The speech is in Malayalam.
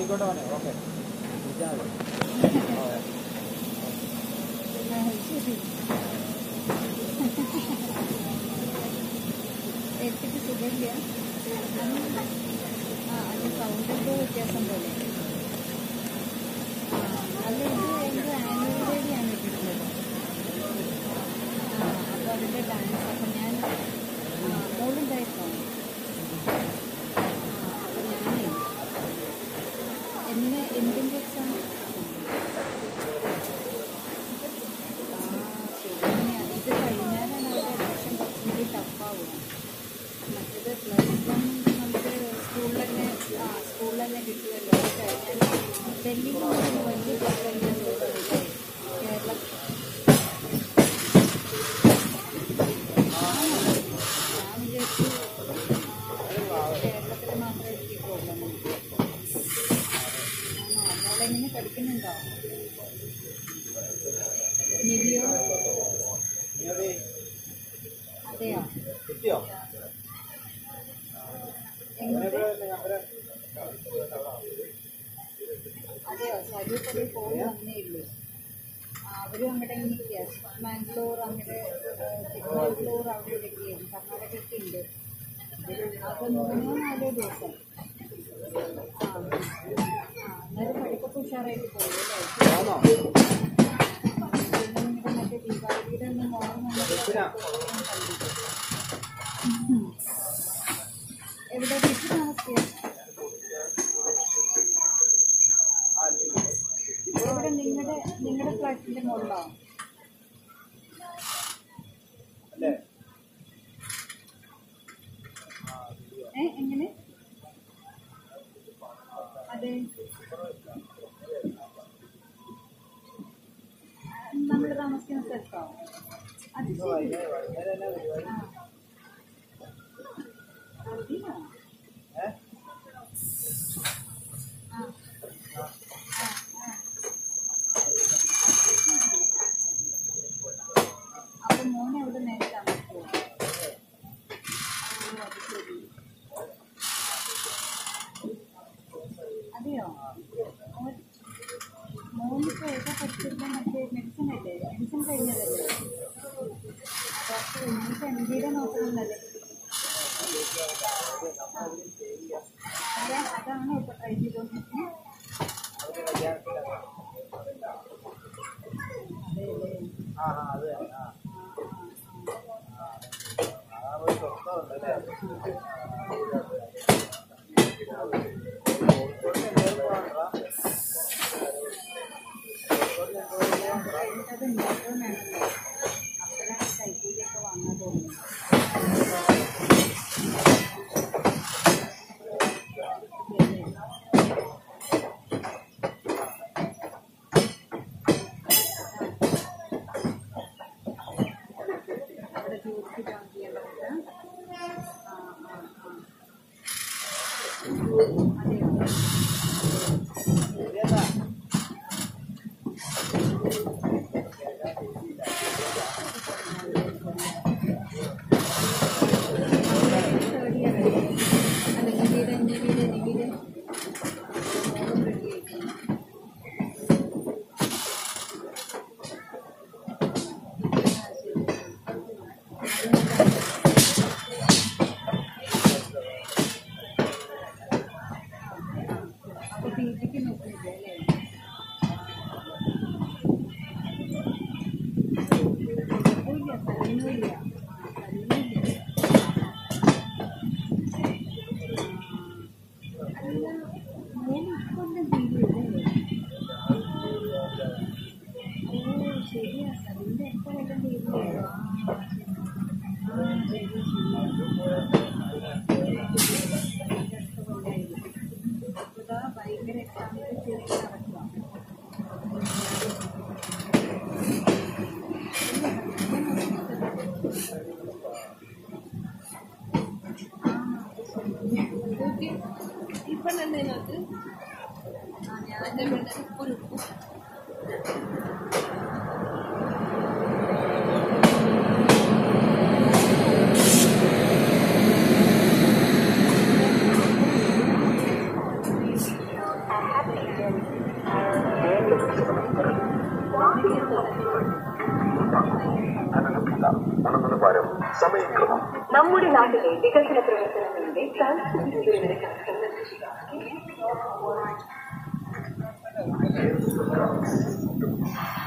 ആയിക്കോട്ടെ മോനെ ഓക്കെ എടുത്തിട്ട് സുഖമില്ല ആ അത് സൗണ്ട് എന്തോ വ്യത്യാസം പോലെ ആ അല്ല ഇത് എന്ത് ആനുവൽ ഡേയാണ് ഇട്ടിട്ടുള്ളത് ആ അപ്പോൾ അതിൻ്റെ ഡാൻസ് അപ്പം ഞാൻ ആ മോളുണ്ടായിരുന്നോ ആ അപ്പോൾ ഞാനേ എന്ന് എന്തിൻ്റെ എക്സാം ഇത് കഴിഞ്ഞാലാണ് അവരുടെ അഡ്മിഷൻ കുറച്ചും കൂടി ടഫാവുക മറ്റേത് പ്ലസ് വൺ നമുക്ക് സ്കൂളിൽ തന്നെ ആ സ്കൂളിൽ തന്നെ കിട്ടുമല്ലോ അത് കഴിഞ്ഞാൽ ഡൽഹിയിൽ നിന്ന് വലിയ കുഴപ്പമില്ല തോന്നുന്നില്ലേ കേരളം ഞാൻ വിചാരിച്ചു ആ, കേരളത്തിൽ മാത്രമേ എനിക്ക് പ്രോബ്ലം ആണോ മോളെങ്ങനെ പഠിക്കുന്നുണ്ടോ നിധിയോ അതെയോ കിട്ടിയോ എങ്ങോട്ട് അതെയോ സരൂപതി പോയി വന്നേ ഉള്ളൂ ആ, അവരും അങ്ങോട്ട് ഇരിക്കുക മാംഗ്ലൂർ അങ്ങോട്ട് ചിക്കമംഗ്ലൂർ അവിടെ ഇരിക്കുകയും കർണാടകയ്ക്ക് ഉണ്ട് അപ്പൊ മൂന്നോ നാലോ ദിവസം ആ ആ അന്നേരം പഠിപ്പൊക്കെ ഉഷാറായിട്ട് പോയി അല്ലേ ആണോ പിന്നെ നിങ്ങളുടെ മറ്റേ ദീപാവലിയുടെ ഒന്ന് മോഹം എന്തിനാ? എവിടെ വീട്ടിൽ താമസിക്കുക എവിടെ നിങ്ങളുടെ നിങ്ങളുടെ ഫ്ലാറ്റിന്റെ മുകളിലോ അല്ലേ ഏ എങ്ങനെ അതെ നമ്മൾ താമസിക്കുന്ന സ്ഥലത്തോ അത് ശരി ആ അതെയോ ഏ? ആ ആ ആ അപ്പൊ മോനെ അവിടെ നേരെ താമസിക്കുമോ ആ, അത് ശരി അതെയോ മോൻ മോനിപ്പോ ഏതാ പഠിച്ചിരുന്ന മറ്റേ മെഡിസിൻ അല്ലേ മെഡിസിൻ കഴിഞ്ഞതല്ലേ ഡോക്ടർ ഇനിയിപ്പോ എം ഡിയുടെ നോക്കണമെന്നല്ലേ അതെ അതാണോ ഇപ്പൊ ട്രൈ ചെയ്തോണ്ടിരിക്കുന്നത് അവര് കല്യാണത്തിലൊക്കെ. അതെ അല്ലേ ആ ആ അത് തന്നെ. ആ ആ ആ ആ ഒരു സ്വസ്ഥമുണ്ടല്ലേ കഴിഞ്ഞത് ഉണ്ടാക്കുമെന്നാണല്ലോ അപ്പോഴാണ് കൈക്കൂലിയൊക്കെ വന്നത് തോന്നുന്നു അവിടെ ജോലിക്ക് ജോയിൻ ചെയ്യേണ്ടവർക്ക് ആ ആ ആ അതെയോ ശരിയെന്നാ തേർഡ് ഇയർ അല്ലേ അല്ല നിവിയുടെ നിവിയുടെ നിവിയുടെ മോളും റെഡി ആയിട്ടുണ്ട് അപ്പൊ പി ജിക്ക് നോക്കുന്നില്ലേ അല്ലേ ഇല്ല സലീനുമില്ല ആ സലീനുമില്ല അല്ല മൂന്ന് കൊല്ലം തീരുവല്ലേ ഓ ശരിയാ സലീൻ്റെ എത്ര കൊല്ലം തീരുവേ ആ ശരി ഇതാ ഭയങ്കര എക്സാമിന് ശരിക്കും നടക്കുക ഇപ്പം തന്നെ ഇതിനകത്ത് ആ ഞാൻ എൻ്റെ വീട്ടിൽ ഒരു ആ ഗുണനിലവാരം സമയക്രമം നമ്മുടെ നാട്ടിലെ വികസന പ്രവർത്തനങ്ങളുടെ സാംസ്കൃതിക വിവരങ്ങൾ സന്ദർശിക്കുക